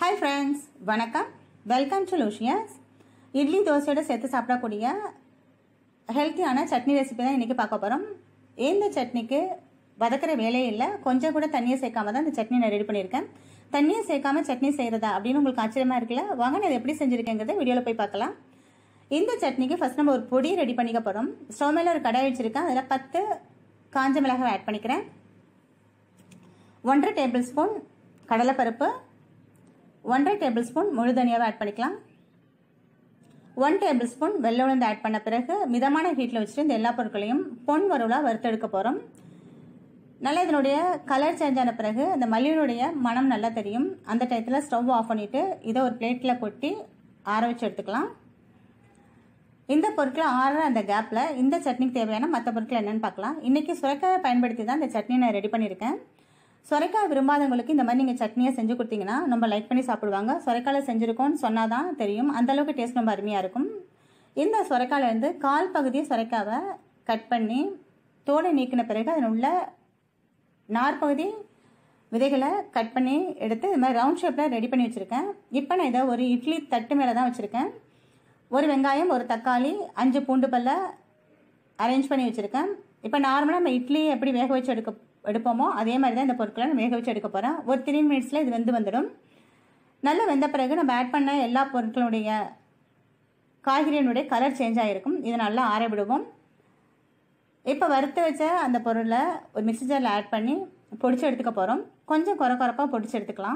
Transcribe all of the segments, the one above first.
hi friends வணக்கம் welcome to Luscious idli தோசையோட சேர்த்து சாப்பிடக்கூடிய ஹெல்த்தியான சட்னி ரெசிபி தான் இன்றைக்கி பார்க்க போகிறோம் இந்த சட்னிக்கு வதக்கிற வேலையே இல்லை கொஞ்சம் கூட தண்ணியை சேர்க்காம தான் இந்த சட்னி நான் ரெடி பண்ணியிருக்கேன் தண்ணியை சேர்க்காம சட்னி செய்கிறதா அப்படின்னு உங்களுக்கு ஆச்சரியமாக இருக்குல்ல வாங்க நான் இதை எப்படி செஞ்சுருக்கேங்கிறத வீடியோவில் போய் பார்க்கலாம் இந்த சட்னிக்கு ஃபஸ்ட் நம்ம ஒரு பொடி ரெடி பண்ணிக்க போகிறோம் ஸ்டவ் மேலே ஒரு கடாய் வச்சுருக்கேன் அதில் பத்து காஞ்ச மிளகாய் ஆட் பண்ணிக்கிறேன் ஒன்றரை டேபிள் ஸ்பூன் கடலைப்பருப்பு ஒன்றரை டேபிள் ஸ்பூன் முழு தனியாவை ஆட் பண்ணிக்கலாம் ஒன் டேபிள் ஸ்பூன் வெள்ளை உளுந்து ஆட் பண்ண பிறகு மிதமான ஹீட்டில் வச்சுட்டு இந்த எல்லா பொருட்களையும் பொன் வறுவலாக வறுத்தெடுக்க போகிறோம் நல்லா இதனுடைய கலர் சேஞ்ச் ஆன பிறகு இந்த மல்லியினுடைய மனம் நல்லா தெரியும் அந்த டயத்தில் ஸ்டவ் ஆஃப் பண்ணிவிட்டு இதை ஒரு பிளேட்டில் கொட்டி ஆற வச்சு எடுத்துக்கலாம் இந்த பொருட்களை ஆறுற அந்த கேப்பில் இந்த சட்னிக்கு தேவையான மற்ற பொருட்கள் என்னென்னு பார்க்கலாம் இன்றைக்கி சுரைக்காயை பயன்படுத்தி தான் இந்த சட்னி நான் ரெடி பண்ணியிருக்கேன் சுரைக்காய் விரும்பாதவங்களுக்கு இந்த மாதிரி நீங்கள் சட்னியை செஞ்சு கொடுத்தீங்கன்னா நம்ம லைக் பண்ணி சாப்பிடுவாங்க சுரைக்காயில் செஞ்சுருக்கோம்னு சொன்னால் தான் தெரியும் அந்தளவுக்கு டேஸ்ட் ரொம்ப அருமையாக இருக்கும் இந்த சுரைக்காயிலேருந்து கால் பகுதி சுரைக்காவை கட் பண்ணி தோலை நீக்கின பிறகு அதன் உள்ள நார்பகுதி விதைகளை கட் பண்ணி எடுத்து இது மாதிரி ரவுண்ட் ஷேப்பில் ரெடி பண்ணி வச்சுருக்கேன் இப்போ நான் இதை ஒரு இட்லி தட்டு மேலே தான் வச்சுருக்கேன் ஒரு வெங்காயம் ஒரு தக்காளி அஞ்சு பூண்டு பல்ல அரேஞ்ச் பண்ணி வச்சுருக்கேன் இப்போ நார்மலாக நம்ம இட்லி எப்படி வேக வச்சு எடுக்க எடுப்போமோ அதே மாதிரி தான் இந்த பொருட்களை நான் வேக வச்சு எடுக்க போகிறேன் ஒரு த்ரீ மினிட்ஸில் இது வெந்து வந்துடும் நல்லா வெந்த பிறகு நம்ம ஆட் பண்ண எல்லா பொருட்களுடைய காய்கறியினுடைய கலர் சேஞ்ச் ஆகிருக்கும் இதை நல்லா ஆற விடுவோம் இப்போ வறுத்து வச்ச அந்த பொருளை ஒரு மிக்சி ஜாரில் ஆட் பண்ணி பொடிச்சு எடுத்துக்க போகிறோம் கொஞ்சம் குறை குறைப்பாக பொடிச்சு எடுத்துக்கலாம்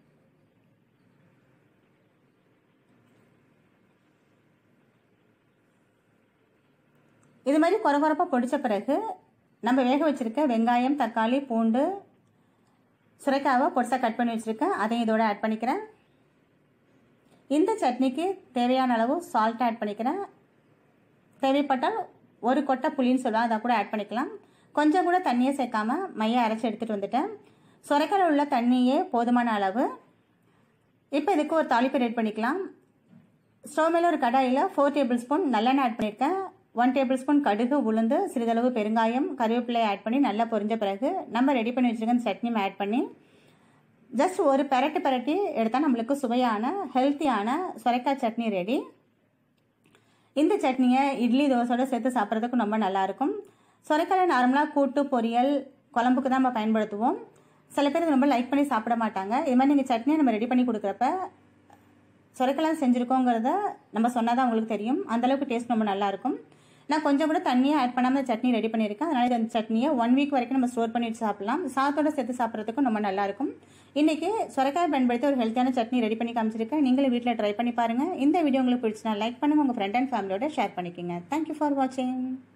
இது மாதிரி குறை குறைப்பாக பொடித்த பிறகு நம்ம வேக வச்சுருக்க வெங்காயம் தக்காளி பூண்டு சுரைக்காவை பொடிசாக கட் பண்ணி வச்சுருக்கேன் அதையும் இதோட ஆட் பண்ணிக்கிறேன் இந்த சட்னிக்கு தேவையான அளவு சால்ட் ஆட் பண்ணிக்கிறேன் தேவைப்பட்டால் ஒரு கொட்டை புளின்னு சொல்லுவாங்க அதை கூட ஆட் பண்ணிக்கலாம் கொஞ்சம் கூட தண்ணியை சேர்க்காம மையை அரைச்சி எடுத்துகிட்டு வந்துட்டேன் சுரைக்காயில் உள்ள தண்ணியே போதுமான அளவு இப்போ இதுக்கு ஒரு தாளிப்பு ரெடி பண்ணிக்கலாம் ஸ்டவ் மேலே ஒரு கடாயில் ஃபோர் டேபிள் ஸ்பூன் நல்லெண்ணெய் ஆட் பண்ணியிருக்கேன் ஒன் டேபிள் ஸ்பூன் கடுகு உளுந்து சிறிதளவு பெருங்காயம் கருவேப்பிலை ஆட் பண்ணி நல்லா பொரிஞ்ச பிறகு நம்ம ரெடி பண்ணி வச்சுருக்க சட்னி ஆட் பண்ணி ஜஸ்ட் ஒரு பெரட்டு பெரட்டி எடுத்தால் நம்மளுக்கு சுவையான ஹெல்த்தியான சுரைக்காய் சட்னி ரெடி இந்த சட்னியை இட்லி தோசையோட சேர்த்து சாப்பிட்றதுக்கு ரொம்ப நல்லாயிருக்கும் சுரைக்காயை நார்மலாக கூட்டு பொரியல் குழம்புக்கு தான் நம்ம பயன்படுத்துவோம் சில பேர் ரொம்ப லைக் பண்ணி சாப்பிட மாட்டாங்க இது மாதிரி நீங்கள் சட்னியை நம்ம ரெடி பண்ணி கொடுக்குறப்ப சுரைக்கலாம் செஞ்சுருக்கோங்கிறத நம்ம சொன்னால் தான் உங்களுக்கு தெரியும் அந்தளவுக்கு டேஸ்ட் ரொம்ப நல்லாயிருக்கும் நான் கொஞ்சம் கூட தண்ணியை ஆட் பண்ணாமல் சட்னி ரெடி பண்ணியிருக்கேன் அதனால் இந்த சட்னியை ஒன் வீக் வரைக்கும் நம்ம ஸ்டோர் பண்ணி வச்சு சாப்பிடலாம் சாத்தோட சேர்த்து சாப்பிட்றதுக்கும் ரொம்ப நல்லாயிருக்கும் இன்றைக்கி சுரைக்காய் பயன்படுத்தி ஒரு ஹெல்த்தியான சட்னி ரெடி பண்ணி காமிச்சிருக்கேன் நீங்களும் வீட்டில் ட்ரை பண்ணி பாருங்கள் இந்த வீடியோ உங்களுக்கு பிடிச்சினா லைக் பண்ணுங்கள் உங்கள் ஃப்ரெண்ட் அண்ட் ஃபேமிலியோட ஷேர் பண்ணிக்கோங்க தேங்க்யூ ஃபார் வாட்சிங்